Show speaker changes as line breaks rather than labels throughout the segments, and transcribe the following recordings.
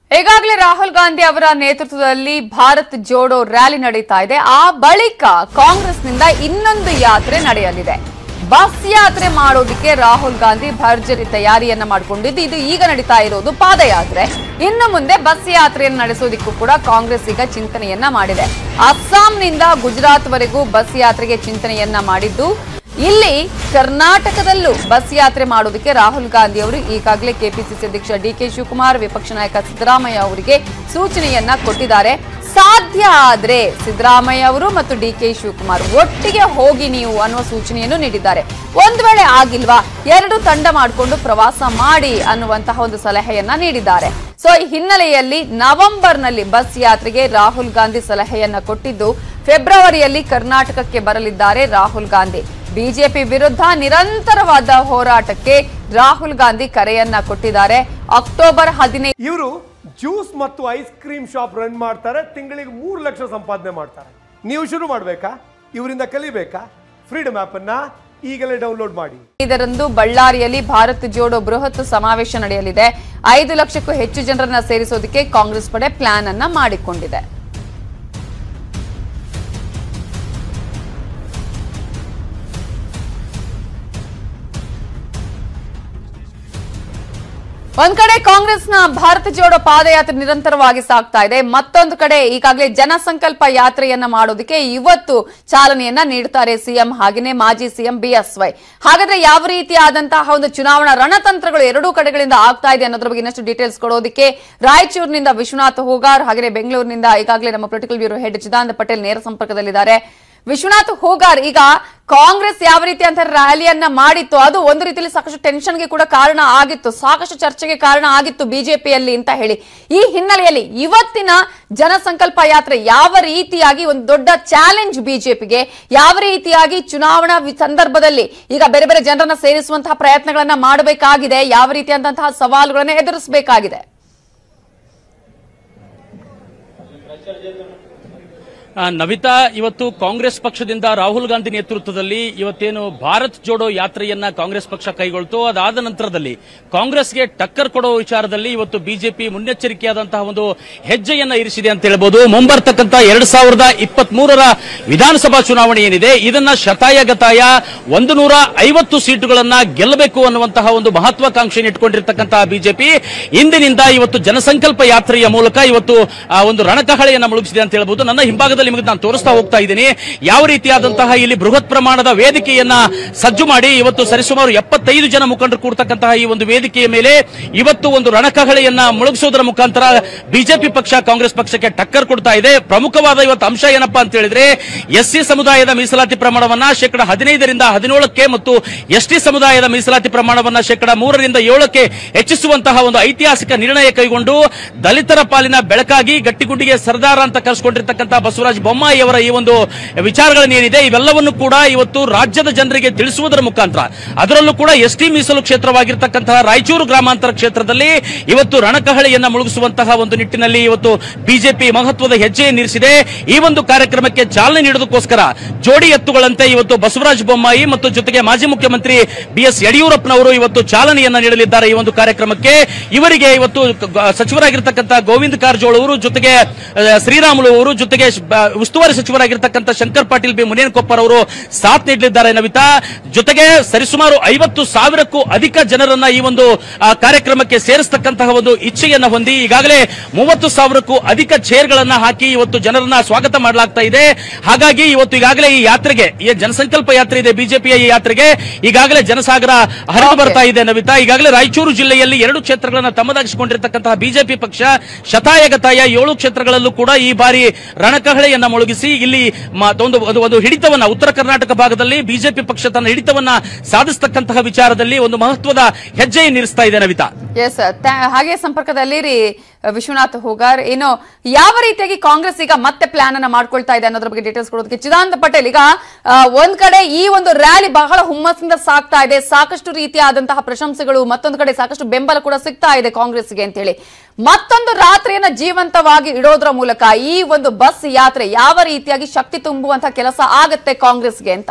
ಈಗಾಗಲೇ ರಾಹುಲ್ ಗಾಂಧಿ ಅವರ ನೇತೃತ್ವದಲ್ಲಿ ಭಾರತ್ ಜೋಡೋ ರ್ಯಾಲಿ ನಡೀತಾ ಇದೆ ಆ ಬಳಿಕ ಕಾಂಗ್ರೆಸ್ನಿಂದ ಇನ್ನೊಂದು ಯಾತ್ರೆ ನಡೆಯಲಿದೆ ಬಸ್ ಯಾತ್ರೆ ಮಾಡೋದಕ್ಕೆ ರಾಹುಲ್ ಗಾಂಧಿ ಭರ್ಜರಿ ತಯಾರಿಯನ್ನ ಮಾಡಿಕೊಂಡಿದ್ದು ಇದು ಈಗ ನಡೀತಾ ಇರೋದು ಪಾದಯಾತ್ರೆ ಇನ್ನು ಮುಂದೆ ಬಸ್ ಯಾತ್ರೆಯನ್ನು ನಡೆಸೋದಕ್ಕೂ ಕೂಡ ಕಾಂಗ್ರೆಸ್ ಈಗ ಚಿಂತನೆಯನ್ನ ಮಾಡಿದೆ ಅಸ್ಸಾಂನಿಂದ ಗುಜರಾತ್ ವರೆಗೂ ಬಸ್ ಯಾತ್ರೆಗೆ ಚಿಂತನೆಯನ್ನ ಮಾಡಿದ್ದು ಇಲ್ಲಿ ಕರ್ನಾಟಕದಲ್ಲೂ ಬಸ್ ಯಾತ್ರೆ ಮಾಡೋದಕ್ಕೆ ರಾಹುಲ್ ಗಾಂಧಿ ಅವರು ಈಗಾಗಲೇ ಕೆಪಿಸಿಸಿ ಅಧ್ಯಕ್ಷ ಡಿ ಕೆ ಶಿವಕುಮಾರ್ ವಿಪಕ್ಷ ನಾಯಕ ಸಿದ್ದರಾಮಯ್ಯ ಅವರಿಗೆ ಸೂಚನೆಯನ್ನ ಕೊಟ್ಟಿದ್ದಾರೆ ಸಾಧ್ಯ ಆದ್ರೆ ಸಿದ್ದರಾಮಯ್ಯ ಅವರು ಮತ್ತು ಡಿ ಕೆ ಶಿವಕುಮಾರ್ ಒಟ್ಟಿಗೆ ಹೋಗಿ ನೀವು ಅನ್ನುವ ಸೂಚನೆಯನ್ನು ನೀಡಿದ್ದಾರೆ ಒಂದ್ ವೇಳೆ ಆಗಿಲ್ವಾ ಎರಡು ತಂಡ ಮಾಡಿಕೊಂಡು ಪ್ರವಾಸ ಮಾಡಿ ಅನ್ನುವಂತಹ ಒಂದು ಸಲಹೆಯನ್ನ ನೀಡಿದ್ದಾರೆ ಸೊ ಈ ಹಿನ್ನೆಲೆಯಲ್ಲಿ ನವೆಂಬರ್ನಲ್ಲಿ ಬಸ್ ಯಾತ್ರೆಗೆ ರಾಹುಲ್ ಗಾಂಧಿ ಸಲಹೆಯನ್ನ ಕೊಟ್ಟಿದ್ದು ಫೆಬ್ರವರಿಯಲ್ಲಿ ಕರ್ನಾಟಕಕ್ಕೆ ಬರಲಿದ್ದಾರೆ ರಾಹುಲ್ ಗಾಂಧಿ ಬಿಜೆಪಿ ವಿರುದ್ಧ ನಿರಂತರವಾದ ಹೋರಾಟಕ್ಕೆ ರಾಹುಲ್ ಗಾಂಧಿ ಕರೆಯನ್ನ ಕೊಟ್ಟಿದ್ದಾರೆ ಅಕ್ಟೋಬರ್ ಹದಿನೈದು
ಇವರು ಜ್ಯೂಸ್ ಮತ್ತು ಐಸ್ ಕ್ರೀಮ್ ಶಾಪ್ ರನ್ ಮಾಡ್ತಾರೆ ತಿಂಗಳಿಗೆ ಮೂರು ಲಕ್ಷ ಸಂಪಾದನೆ ಮಾಡ್ತಾರೆ ನೀವು ಶುರು ಮಾಡಬೇಕಾ ಇವರಿಂದ ಕಲಿಬೇಕಾ ಫ್ರೀಡಮ್ ಅನ್ನ ಈಗಲೇ ಡೌನ್ಲೋಡ್ ಮಾಡಿ
ಐದರಂದು ಬಳ್ಳಾರಿಯಲ್ಲಿ ಭಾರತ್ ಜೋಡೋ ಬೃಹತ್ ಸಮಾವೇಶ ನಡೆಯಲಿದೆ ಐದು ಲಕ್ಷಕ್ಕೂ ಹೆಚ್ಚು ಜನರನ್ನ ಸೇರಿಸೋದಕ್ಕೆ ಕಾಂಗ್ರೆಸ್ ಪಡೆ ಪ್ಲಾನ್ ಅನ್ನ ಮಾಡಿಕೊಂಡಿದೆ ಒಂದ್ ಕಡೆ ಕಾಂಗ್ರೆಸ್ನ ಭಾರತ ಜೋಡೋ ಪಾದಯಾತ್ರೆ ನಿರಂತರವಾಗಿ ಸಾಗ್ತಾ ಇದೆ ಮತ್ತೊಂದು ಕಡೆ ಈಗಾಗಲೇ ಜನಸಂಕಲ್ಪ ಯಾತ್ರೆಯನ್ನ ಮಾಡೋದಕ್ಕೆ ಇವತ್ತು ಚಾಲನೆಯನ್ನ ನೀಡ್ತಾರೆ ಸಿಎಂ ಹಾಗೆಯೇ ಮಾಜಿ ಸಿಎಂ ಬಿಎಸ್ವೈ ಹಾಗಾದ್ರೆ ಯಾವ ರೀತಿಯಾದಂತಹ ಒಂದು ಚುನಾವಣಾ ರಣತಂತ್ರಗಳು ಎರಡೂ ಕಡೆಗಳಿಂದ ಆಗ್ತಾ ಇದೆ ಅನ್ನೋದ್ರ ಬಗ್ಗೆ ಇನ್ನಷ್ಟು ಡೀಟೇಲ್ಸ್ ಕೊಡೋದಕ್ಕೆ ರಾಯಚೂರಿನಿಂದ ವಿಶ್ವನಾಥ್ ಹೋಗಾರ್ ಹಾಗೆಯೇ ಬೆಂಗಳೂರಿನಿಂದ ಈಗಾಗಲೇ ನಮ್ಮ political bureau head Chidananda Patel ನೇರ ಸಂಪರ್ಕದಲ್ಲಿದ್ದಾರೆ ವಿಶ್ವನಾಥ್ ಹೋಗಾರ್ ಈಗ ಕಾಂಗ್ರೆಸ್ ಯಾವ ರೀತಿ ಅಂತ ರ್ಯಾಲಿಯನ್ನ ಮಾಡಿತ್ತು ಅದು ಒಂದು ರೀತಿಯಲ್ಲಿ ಸಾಕಷ್ಟು ಟೆನ್ಷನ್ಗೆ ಕೂಡ ಕಾರಣ ಆಗಿತ್ತು ಸಾಕಷ್ಟು ಚರ್ಚೆಗೆ ಕಾರಣ ಆಗಿತ್ತು ಬಿಜೆಪಿಯಲ್ಲಿ ಅಂತ ಹೇಳಿ ಈ ಹಿನ್ನೆಲೆಯಲ್ಲಿ ಇವತ್ತಿನ ಜನಸಂಕಲ್ಪ ಯಾತ್ರೆ ಯಾವ ರೀತಿಯಾಗಿ ಒಂದು ದೊಡ್ಡ ಚಾಲೆಂಜ್ ಬಿಜೆಪಿಗೆ ಯಾವ ರೀತಿಯಾಗಿ ಚುನಾವಣಾ ವಿ- ಸಂದರ್ಭದಲ್ಲಿ ಈಗ ಬೇರೆ ಬೇರೆ ಜನರನ್ನ ಸೇರಿಸುವಂತಹ ಪ್ರಯತ್ನಗಳನ್ನ ಮಾಡಬೇಕಾಗಿದೆ ಯಾವ ರೀತಿಯಾದಂತಹ ಸವಾಲುಗಳನ್ನ ಎದುರಿಸಬೇಕಾಗಿದೆ
ಆ, ನವಿತಾ ಇವತ್ತು ಕಾಂಗ್ರೆಸ್ ಪಕ್ಷದಿಂದ ರಾಹುಲ್ ಗಾಂಧಿ ನೇತೃತ್ವದಲ್ಲಿ ಇವತ್ತೇನು ಭಾರತ್ ಜೋಡೋ ಯಾತ್ರೆಯನ್ನ ಕಾಂಗ್ರೆಸ್ ಪಕ್ಷ ಕೈಗೊಳ್ತು ಅದಾದ ನಂತರದಲ್ಲಿ ಕಾಂಗ್ರೆಸ್ಗೆ ಟಕ್ಕರ್ ಕೊಡೋ ವಿಚಾರದಲ್ಲಿ ಇವತ್ತು ಬಿಜೆಪಿ ಮುನ್ನೆಚ್ಚರಿಕೆಯಾದಂತಹ ಒಂದು ಹೆಜ್ಜೆಯನ್ನ ಇರಿಸಿದೆ ಅಂತ ಹೇಳ್ಬೋದು ಮುಂಬರ್ತಕ್ಕಂಥ ಎರಡ್ ಸಾವಿರದ ಇಪ್ಪತ್ತ್ ಮೂರರ ವಿಧಾನಸಭಾ ಚುನಾವಣೆ ಏನಿದೆ ಇದನ್ನ ಶತಾಯ ಗತಾಯ ಒಂದು ನೂರ ಐವತ್ತು ಸೀಟುಗಳನ್ನ ಗೆಲ್ಲಬೇಕು ಅನ್ನುವಂತಹ ಒಂದು ಮಹತ್ವಾಕಾಂಕ್ಷೆಯನ್ನು ಇಟ್ಕೊಂಡಿರ್ತಕ್ಕಂತಹ ಬಿಜೆಪಿ ಇಂದಿನಿಂದ ಇವತ್ತು ಜನಸಂಕಲ್ಪ ಯಾತ್ರೆಯ ಮೂಲಕ ಇವತ್ತು ಆ ಒಂದು ರಣಕಹಳೆಯನ್ನ ಮುಳುಗಿಸಿದೆ ಅಂತ ಹೇಳ್ಬೋದು ನನ್ನ ಹಿಂಭಾಗದಲ್ಲಿ ನಿಮಗೆ ನಾನು ತೋರಿಸ್ತಾ ಹೋಗ್ತಾ ಇದ್ದೀನಿ ಯಾವ ರೀತಿಯಾದಂತಹ ಇಲ್ಲಿ ಬೃಹತ್ ಪ್ರಮಾಣದ ವೇದಿಕೆಯನ್ನ ಸಜ್ಜು ಮಾಡಿ ಇವತ್ತು ಸರಿಸುಮಾರು ಎಪ್ಪತ್ತೈದು ಜನ ಮುಖಂಡರು ಕೂಡ್ತಕ್ಕಂತಹ ಈ ಒಂದು ವೇದಿಕೆಯ ಮೇಲೆ ಇವತ್ತು ಒಂದು ರಣಕಹಳೆಯನ್ನ ಮುಳುಗಿಸೋದರ ಮುಖಾಂತರ ಬಿಜೆಪಿ ಪಕ್ಷ ಕಾಂಗ್ರೆಸ್ ಪಕ್ಷಕ್ಕೆ ಟಕ್ಕರ್ ಕೊಡ್ತಾ ಇದೆ ಪ್ರಮುಖವಾದ ಇವತ್ತು ಅಂಶ ಏನಪ್ಪಾ ಅಂತ ಹೇಳಿದ್ರೆ ಎಸ್ಸಿ ಸಮುದಾಯದ ಮೀಸಲಾತಿ ಪ್ರಮಾಣವನ್ನ ಶೇಕಡ ಹದಿನೈದರಿಂದ ಹದಿನೇಳಕ್ಕೆ ಮತ್ತು ಎಸ್ಟಿ ಸಮುದಾಯದ ಮೀಸಲಾತಿ ಪ್ರಮಾಣವನ್ನ ಶೇಕಡ ಮೂರರಿಂದ ಏಳಕ್ಕೆ ಹೆಚ್ಚಿಸುವಂತಹ ಒಂದು ಐತಿಹಾಸಿಕ ನಿರ್ಣಯ ಕೈಗೊಂಡು ದಲಿತರ ಪಾಲಿನ ಬೆಳಕಾಗಿ ಗಟ್ಟಿಗುಂಡಿಗೆ ಸರ್ದಾರ ಅಂತ ಕರೆಸಿಕೊಂಡಿರ್ತಕ್ಕಂತಹ ಬಸವರಾಜ ಬೊಮ್ಮಾಯಿ ಅವರ ಈ ಒಂದು ವಿಚಾರಗಳನ್ನೇನಿದೆ ಇವೆಲ್ಲವನ್ನು ಕೂಡ ಇವತ್ತು ರಾಜ್ಯದ ಜನರಿಗೆ ತಿಳಿಸುವುದರ ಮುಖಾಂತರ ಅದರಲ್ಲೂ ಕೂಡ ಎಸ್ಟಿ ಮೀಸಲು ಕ್ಷೇತ್ರವಾಗಿರ್ತಕ್ಕಂತಹ ರಾಯಚೂರು ಗ್ರಾಮಾಂತರ ಕ್ಷೇತ್ರದಲ್ಲಿ ಇವತ್ತು ರಣಕಹಳೆಯನ್ನ ಮುಳುಗಿಸುವಂತಹ ಒಂದು ನಿಟ್ಟಿನಲ್ಲಿ ಇವತ್ತು ಬಿಜೆಪಿ ಮಹತ್ವದ ಹೆಜ್ಜೆಯನ್ನಿರಿಸಿದೆ ಈ ಒಂದು ಕಾರ್ಯಕ್ರಮಕ್ಕೆ ಚಾಲನೆ ನೀಡೋದಕ್ಕೋಸ್ಕರ ಜೋಡಿ ಎತ್ತುಗಳಂತೆ ಇವತ್ತು ಬಸವರಾಜ ಬೊಮ್ಮಾಯಿ ಮತ್ತು ಜೊತೆಗೆ ಮಾಜಿ ಮುಖ್ಯಮಂತ್ರಿ ಬಿಎಸ್ ಯಡಿಯೂರಪ್ಪನವರು ಇವತ್ತು ಚಾಲನೆಯನ್ನ ನೀಡಲಿದ್ದಾರೆ ಈ ಒಂದು ಕಾರ್ಯಕ್ರಮಕ್ಕೆ ಇವರಿಗೆ ಇವತ್ತು ಗ- ಸಚಿವರಾಗಿರ್ತಕ್ಕಂತಹ ಗೋವಿಂದ ಕಾರಜೋಳ ಅವರು ಜೊತೆಗೆ ಆ, ಶ್ರೀರಾಮುಲು ಅವರು ಜೊತೆಗೆ ಶ್- ಬ- ಉಸ್ತುವಾರಿ ಸಚಿವರಾಗಿರ್ತಕ್ಕಂಥ ಶಂಕರ್ ಪಾಟೀಲ್ ಬಿ ಮುನೇನಕೊಪ್ಪರ್ ಅವರು ಸಾಥ್ ನೀಡಲಿದ್ದಾರೆ ನವಿತಾ ಜೊತೆಗೆ ಸರಿಸುಮಾರು ಐವತ್ತು ಸಾವಿರಕ್ಕೂ ಅಧಿಕ ಜನರನ್ನ ಈ ಒಂದು ಆ, ಕಾರ್ಯಕ್ರಮಕ್ಕೆ ಸೇರಿಸತಕ್ಕಂತಹ ಒಂದು ಇಚ್ಛೆಯನ್ನ ಹೊಂದಿ ಈಗಾಗಲೇ ಮೂವತ್ತು ಸಾವಿರಕ್ಕೂ ಅಧಿಕ ಚೇರ್ಗಳನ್ನ ಹಾಕಿ ಇವತ್ತು ಜನರನ್ನ ಸ್ವಾಗತ ಮಾಡಲಾಗ್ತಾ ಇದೆ ಹಾಗಾಗಿ ಇವತ್ತು ಈಗಾಗಲೇ ಈ ಯಾತ್ರೆಗೆ ಈ ಜನಸಂಕಲ್ಪ ಯಾತ್ರೆ ಇದೆ ಬಿಜೆಪಿಯ ಈ ಯಾತ್ರೆಗೆ ಈಗಾಗಲೇ ಜನಸಾಗರ ಹರಿದು
Okay.
ಬರ್ತಾ ಇದೆ ನವಿತಾ ಈಗಾಗಲೇ ರಾಯಚೂರು ಜಿಲ್ಲೆಯಲ್ಲಿ ಎರಡು ಕ್ಷೇತ್ರಗಳನ್ನ ತಮ್ಮದಾಗಿಸಿಕೊಂಡಿರ್ತಕ್ಕಂತಹ ಬಿಜೆಪಿ ಪಕ್ಷ ಶತಾಯಗತಾಯ ಏಳು ಕ್ಷೇತ್ರಗಳಲ್ಲೂ ಕೂಡ ಈ ಬಾರಿ ರಣಕಹಳೆಯನ್ನ ಮುಳುಗಿಸಿ ಇಲ್ಲಿ ಮ- ಒಂದು ಒಂದು- ಒಂದು ಹಿಡಿತವನ್ನ ಉತ್ತರ ಕರ್ನಾಟಕ ಭಾಗದಲ್ಲಿ ಬಿಜೆಪಿ ಪಕ್ಷ ತನ್ನ ಹಿಡಿತವನ್ನ ಸಾಧಿಸತಕ್ಕಂತಹ ವಿಚಾರದಲ್ಲಿ ಒಂದು ಮಹತ್ವದ ಹೆಜ್ಜೆಯನ್ನಿರಿಸ್ತಾ ಇದೆ ನವಿತಾ
ಎಸ್ ಹಾಗೆ ಸಂಪರ್ಕದಲ್ಲಿರಿ ವಿಶ್ವನಾಥ್ ಹೋಗಾರ್ ಏನು ಯಾವ ರೀತಿಯಾಗಿ ಕಾಂಗ್ರೆಸ್ ಈಗ ಮತ್ತೆ ಪ್ಲಾನ್ ಅನ್ನ ಮಾಡ್ಕೊಳ್ತಾ ಇದೆ ಅನ್ನೋದ್ರ ಬಗ್ಗೆ ಡೀಟೇಲ್ಸ್ ಕೊಡೋದಕ್ಕೆ ಚಿದಾನಂದ ಪಟೇಲ್ ಈಗ ಆ, ಒಂದ್ ಕಡೆ ಈ ಒಂದು ರ್ಯಾಲಿ ಬಹಳ ಹುಮ್ಮಸ್ಸಿಂದ ಸಾಕ್ತಾ ಇದೆ ಸಾಕಷ್ಟು ರೀತಿಯಾದಂತಹ ಪ್ರಶಂಸೆಗಳು ಮತ್ತೊಂದು ಕಡೆ ಸಾಕಷ್ಟು ಬೆಂಬಲ ಕೂಡ ಸಿಗ್ತಾ ಇದೆ ಕಾಂಗ್ರೆಸ್ಗೆ ಅಂತ ಹೇಳಿ ಮತ್ತೊಂದು ರಾತ್ರಿಯನ್ನ ಜೀವಂತವಾಗಿ ಇಡೋದ್ರ ಮೂಲಕ ಈ ಒಂದು ಬಸ್ ಯಾತ್ರೆ ಯಾವ ರೀತಿಯಾಗಿ ಶಕ್ತಿ ತುಂಬುವಂತಹ ಕೆಲಸ ಆಗತ್ತೆ ಕಾಂಗ್ರೆಸ್ಗೆ ಅಂತ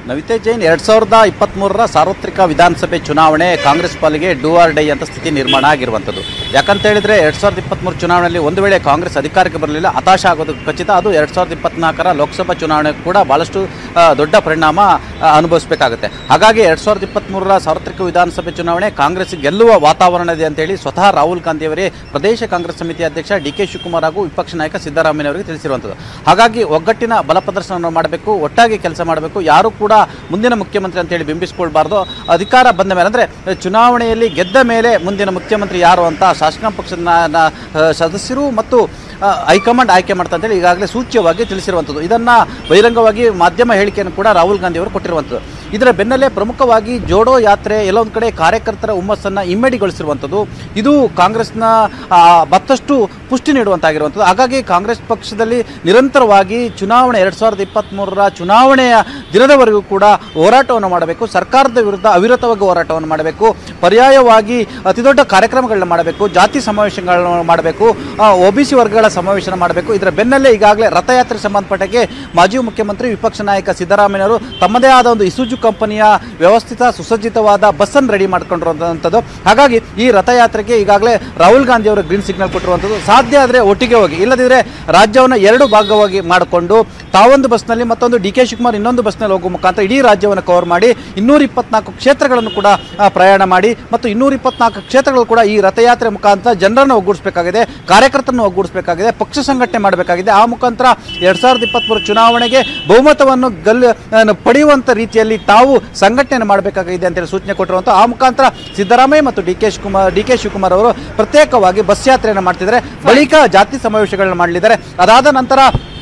ನವಿತೆ ಜೈನ್ ಎರಡ್ ಸಾವಿರದ ಇಪ್ಪತ್ತ್ಮೂರರ ಸಾರ್ವತ್ರಿಕ ವಿಧಾನಸಭೆ ಚುನಾವಣೆ ಕಾಂಗ್ರೆಸ್ ಪಾಲಿಗೆ ಡೂ ಆರ್ ಡೈ ಅಂತ ಸ್ಥಿತಿ ನಿರ್ಮಾಣ ಆಗಿರುವಂಥದ್ದು ಯಾಕಂತ ಹೇಳಿದ್ರೆ ಎರಡ್ ಸಾವಿರದ ಇಪ್ಪತ್ತ್ಮೂರು ಚುನಾವಣೆಯಲ್ಲಿ ಒಂದು ವೇಳೆ ಕಾಂಗ್ರೆಸ್ ಅಧಿಕಾರಕ್ಕೆ ಬರಲಿಲ್ಲ ಹತಾಶ ಆಗೋದು ಖಚಿತ ಅದು ಎರಡ್ ಸಾವಿರದ ಇಪ್ಪತ್ನಾಲ್ಕರ ಲೋಕಸಭಾ ಚುನಾವಣೆ ಕೂಡ ಬಹಳಷ್ಟು ಆ, ದೊಡ್ಡ ಪರಿಣಾಮ ಆ, ಅನುಭವಿಸಬೇಕಾಗುತ್ತೆ ಹಾಗಾಗಿ ಎರಡ್ ಸಾವಿರದ ಇಪ್ಪತ್ತ್ಮೂರರ ಸಾರ್ವತ್ರಿಕ ವಿಧಾನಸಭೆ ಚುನಾವಣೆ ಕಾಂಗ್ರೆಸ್ ಗೆಲ್ಲುವ ವಾತಾವರಣ ಇದೆ ಅಂತೇಳಿ ಸ್ವತಃ ರಾಹುಲ್ ಗಾಂಧಿಯವರೇ ಪ್ರದೇಶ ಕಾಂಗ್ರೆಸ್ ಸಮಿತಿ ಅಧ್ಯಕ್ಷ ಡಿ ಕೆ ಶಿವಕುಮಾರ್ ಹಾಗೂ ವಿಪಕ್ಷ ನಾಯಕ ಸಿದ್ದರಾಮಯ್ಯ ಅವರಿಗೆ ತಿಳಿಸಿರುವಂಥದ್ದು ಹಾಗಾಗಿ ಒಗ್ಗಟ್ಟಿನ ಬಲ ಪ್ರದರ್ಶನವನ್ನು ಮಾಡಬೇಕು ಒಟ್ಟಾಗಿ ಕೆಲಸ ಮಾಡಬೇಕು ಯಾರು ಕೂಡ ಮುಂದಿನ ಮುಖ್ಯಮಂತ್ರಿ ಅಂತೇಳಿ ಬಿಂಬಿಸಿಕೊಳ್ಬಾರ್ದು ಅಧಿಕಾರ ಬಂದ ಮೇಲೆ ಅಂದರೆ ಚುನಾವಣೆಯಲ್ಲಿ ಗೆದ್ದ ಮೇಲೆ ಮುಂದಿನ ಮುಖ್ಯಮಂತ್ರಿ ಯಾರು ಅಂತ ಶಾಸಕಾಂಗ ಪಕ್ಷದ ನ- ನ- ಸದಸ್ಯರು ಮತ್ತು ಆ, ಹೈಕಮಾಂಡ್ ಆಯ್ಕೆ ಮಾಡ್ತಾ ಅಂತೇಳಿ ಈಗಾಗಲೇ ಸೂಚ್ಯವಾಗಿ ತಿಳಿಸಿರುವಂಥದ್ದು ಇದನ್ನು ಬಹಿರಂಗವಾಗಿ ಮಾಧ್ಯಮ ಹೇಳಿಕೆಯನ್ನು ಕೂಡ ರಾಹುಲ್ ಗಾಂಧಿ ಅವರು ಕೊಟ್ಟಿರುವಂಥದ್ದು ಇದರ ಬೆನ್ನಲ್ಲೇ ಪ್ರಮುಖವಾಗಿ ಜೋಡೋ ಯಾತ್ರೆ ಎಲ್ಲೊಂದು ಕಡೆ ಕಾರ್ಯಕರ್ತರ ಹುಮ್ಮಸ್ಸನ್ನು ಇಮ್ಮಡಿಗೊಳಿಸಿರುವಂಥದ್ದು ಇದು ಕಾಂಗ್ರೆಸ್ನ ಆ, ಮತ್ತಷ್ಟು ಪುಷ್ಟಿ ನೀಡುವಂತಾಗಿರುವಂಥದ್ದು ಹಾಗಾಗಿ ಕಾಂಗ್ರೆಸ್ ಪಕ್ಷದಲ್ಲಿ ನಿರಂತರವಾಗಿ ಚುನಾವಣೆ ಎರಡು ಸಾವಿರದ ಇಪ್ಪತ್ತ್ಮೂರರ ಚುನಾವಣೆಯ ದಿನದವರೆಗೂ ಕೂಡ ಹೋರಾಟವನ್ನು ಮಾಡಬೇಕು ಸರ್ಕಾರದ ವಿರುದ್ಧ ಅವಿರತವಾಗಿ ಹೋರಾಟವನ್ನು ಮಾಡಬೇಕು ಪರ್ಯಾಯವಾಗಿ ಅತಿದೊಡ್ಡ ಕಾರ್ಯಕ್ರಮಗಳನ್ನ ಮಾಡಬೇಕು ಜಾತಿ ಸಮಾವೇಶಗಳನ್ನು ಮಾಡಬೇಕು ಒ ಬಿ ಸಿ ವರ್ಗಗಳ ಸಮಾವೇಶನ ಮಾಡಬೇಕು ಇದರ ಬೆನ್ನಲ್ಲೇ ಈಗಾಗಲೇ ರಥಯಾತ್ರೆ ಸಂಬಂಧಪಟ್ಟಕ್ಕೆ ಮಾಜಿ ಮುಖ್ಯಮಂತ್ರಿ ವಿಪಕ್ಷ ನಾಯಕ ಸಿದ್ದರಾಮಯ್ಯವರು ತಮ್ಮದೇ ಆದ ಒಂದು ಇಸುಜು ಕಂಪನಿಯ ವ್ಯವಸ್ಥಿತ ಸುಸಜ್ಜಿತವಾದ ಬಸ್ಸನ್ನು ರೆಡಿ ಮಾಡ್ಕೊಂಡಿರುವಂಥದ್ದು ಹಾಗಾಗಿ ಈ ರಥಯಾತ್ರೆಗೆ ಈಗಾಗಲೇ ರಾಹುಲ್ ಗಾಂಧಿ ಅವರು ಗ್ರೀನ್ ಸಿಗ್ನಲ್ ಕೊಟ್ಟಿರುವಂಥದ್ದು ಸಾಧ್ಯ ಆದರೆ ಒಟ್ಟಿಗೆ ಹೋಗಿ ಇಲ್ಲದಿದ್ದರೆ ರಾಜ್ಯವನ್ನು ಎರಡು ಭಾಗವಾಗಿ ಮಾಡಿಕೊಂಡು ತಾವೊಂದು ಬಸ್ನಲ್ಲಿ ಮತ್ತೊಂದು ಡಿ ಕೆ ಶಿವಕುಮಾರ್ ಇನ್ನೊಂದು ಬಸ್ನಲ್ಲಿ ಹೋಗುವ ಮುಖಾಂತರ ಇಡೀ ರಾಜ್ಯವನ್ನು ಕವರ್ ಮಾಡಿ ಇನ್ನೂರ ಇಪ್ಪತ್ನಾಲ್ಕು ಕ್ಷೇತ್ರಗಳನ್ನು ಕೂಡ ಆ, ಪ್ರಯಾಣ ಮಾಡಿ ಮತ್ತು ಇನ್ನೂರ ಇಪ್ಪತ್ನಾಲ್ಕು ಕ್ಷೇತ್ರಗಳು ಕೂಡ ಈ ರಥಯಾತ್ರೆ ಮುಖಾಂತರ ಜನರನ್ನು ಒಗ್ಗೂಡಿಸಬೇಕಾಗಿದೆ ಕಾರ್ಯಕರ್ತರನ್ನು ಒಗ್ಗೂಡಿಸಬೇಕಾಗಿದೆ ಪಕ್ಷ ಸಂಘಟನೆ ಮಾಡಬೇಕಾಗಿದೆ ಆ ಮುಖಾಂತರ ಎರಡ್ ಸಾವಿರದ ಇಪ್ಪತ್ಮೂರು ಚುನಾವಣೆಗೆ ಬಹುಮತವನ್ನು ಗಲ್ ಆ, ಪಡೆಯುವಂತ ರೀತಿಯಲ್ಲಿ ತಾವು ಸಂಘಟನೆ ಮಾಡಬೇಕಾಗಿದೆ ಅಂತೇಳಿ ಸೂಚನೆ ಕೊಟ್ಟಿರುವಂಥ ಆ ಮುಖಾಂತರ ಸಿದ್ದರಾಮಯ್ಯ ಮತ್ತು D K Shivakumar D K Shivakumar ಅವರು ಪ್ರತ್ಯೇಕವಾಗಿ ಬಸ್ ಯಾತ್ರೆಯನ್ನು ಮಾಡ್ತಿದ್ದಾರೆ ಬಳಿಕ ಜಾತಿ ಸಮಾವೇಶಗಳನ್ನು ಮಾಡಲಿದ್ದಾರೆ ಅದಾದ ನಂತರ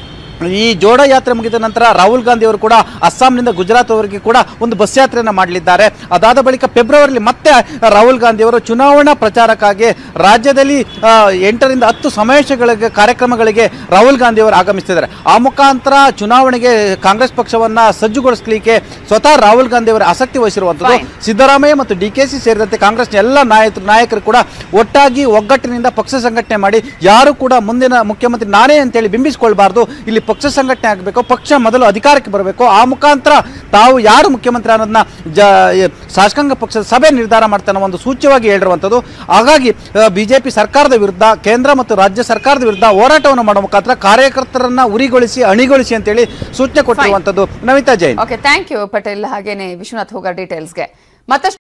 ಈ ಜೋಡ ಯಾತ್ರೆ ಮುಗಿದ ನಂತರ ರಾಹುಲ್ ಗಾಂಧಿ ಅವರು ಕೂಡ ಅಸ್ಸಾಂನಿಂದ ಗುಜರಾತ್ ವರೆಗೆ ಕೂಡ ಒಂದು ಬಸ್ ಯಾತ್ರೆಯನ್ನು ಮಾಡಲಿದ್ದಾರೆ ಅದಾದ ಬಳಿಕ ಫೆಬ್ರವರಿಲಿ ಮತ್ತೆ ರಾಹುಲ್ ಗಾಂಧಿ ಅವರು ಚುನಾವಣಾ ಪ್ರಚಾರಕ್ಕಾಗಿ ರಾಜ್ಯದಲ್ಲಿ ಆ, ಎಂಟರಿಂದ ಹತ್ತು ಸಮಾವೇಶಗಳಿಗೆ ಕಾರ್ಯಕ್ರಮಗಳಿಗೆ ರಾಹುಲ್ ಗಾಂಧಿ ಅವರು ಆಗಮಿಸ್ತಿದ್ದಾರೆ ಆ ಮುಖಾಂತರ ಚುನಾವಣೆಗೆ ಕಾಂಗ್ರೆಸ್ ಪಕ್ಷವನ್ನ ಸಜ್ಜುಗೊಳಿಸಲಿಕ್ಕೆ ಸ್ವತಃ ರಾಹುಲ್ ಗಾಂಧಿ ಅವರ ಆಸಕ್ತಿ ವಹಿಸಿರುವಂಥದ್ದು
Fine.
ಸಿದ್ದರಾಮಯ್ಯ ಮತ್ತು ಡಿ ಕೆ ಸಿ ಸೇರಿದಂತೆ ಕಾಂಗ್ರೆಸ್ನ ಎಲ್ಲ ನಾಯಕರು ನಾಯಕರು ಕೂಡ ಒಟ್ಟಾಗಿ ಒಗ್ಗಟ್ಟಿನಿಂದ ಪಕ್ಷ ಸಂಘಟನೆ ಮಾಡಿ ಯಾರು ಕೂಡ ಮುಂದಿನ ಮುಖ್ಯಮಂತ್ರಿ ನಾನೇ ಅಂತೇಳಿ ಬಿಂಬಿಸಿಕೊಳ್ಬಾರ್ದು ಇಲ್ಲಿ ಪಕ್ಷ ಸಂಘಟನೆ ಆಗಬೇಕು ಪಕ್ಷ ಮೊದಲು ಅಧಿಕಾರಕ್ಕೆ ಬರಬೇಕು ಆ ಮುಖಾಂತರ ತಾವು ಯಾರು ಮುಖ್ಯಮಂತ್ರಿ ಅನ್ನೋದನ್ನ ಜ ಶಾಸಕಾಂಗ ಪಕ್ಷದ ಸಭೆ ನಿರ್ಧಾರ ಮಾಡ್ತಾನೆ ಒಂದು ಸೂಚ್ಯವಾಗಿ ಹೇಳಿರುವಂಥದ್ದು ಹಾಗಾಗಿ ಬಿಜೆಪಿ ಸರ್ಕಾರದ ವಿರುದ್ಧ ಕೇಂದ್ರ ಮತ್ತು ರಾಜ್ಯ ಸರ್ಕಾರದ ವಿರುದ್ಧ ಹೋರಾಟವನ್ನು ಮಾಡುವ ಮುಖಾಂತರ ಕಾರ್ಯಕರ್ತರನ್ನ ಉರಿಗೊಳಿಸಿ ಅಣಿಗೊಳಿಸಿ ಅಂತೇಳಿ ಸೂಚನೆ ಕೊಟ್ಟಿರುವಂಥದ್ದು Namita Jain
okay thank you Patel ಹಾಗೇನೆ ವಿಶ್ವನಾಥ್ ಹೋಗರ್ ಡೀಟೇಲ್ಸ್ಗೆ ಮತ್ತಷ್ಟು